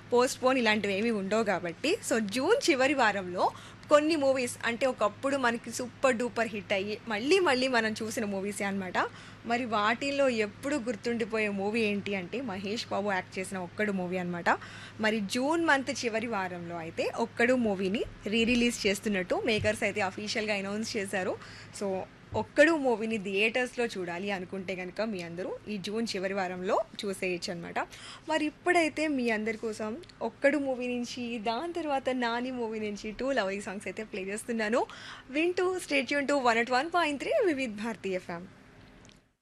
post phone ఇలాంటివి ఏమీ ఉండవు కాబట్టి సో జూన్ చివరి వారంలో కొన్ని మూవీస్ అంటే ఒకప్పుడు మనకి సూపర్ డూపర్ హిట్ అయ్యి మళ్ళీ మళ్ళీ మనం చూసిన మూవీసే అనమాట మరి వాటిల్లో ఎప్పుడు గుర్తుండిపోయే మూవీ ఏంటి అంటే మహేష్ బాబు యాక్ట్ చేసిన ఒక్కడు మూవీ అనమాట మరి జూన్ మంత్ చివరి వారంలో అయితే ఒక్కడు మూవీని రీ రిలీజ్ చేస్తున్నట్టు మేకర్స్ అయితే అఫీషియల్గా అనౌన్స్ చేశారు సో ఒక్కడు మూవీని థియేటర్స్లో చూడాలి అనుకుంటే కనుక మీ అందరూ ఈ జూన్ చివరి వారంలో చూసేయచ్చు అనమాట మరి ఇప్పుడైతే మీ అందరి కోసం ఒక్కడు మూవీ నుంచి దాని తర్వాత నాని మూవీ నుంచి టూ లవ్ సాంగ్స్ అయితే ప్లే చేస్తున్నాను వింటూ stay tuned to one at one point three Vividh Bharati FM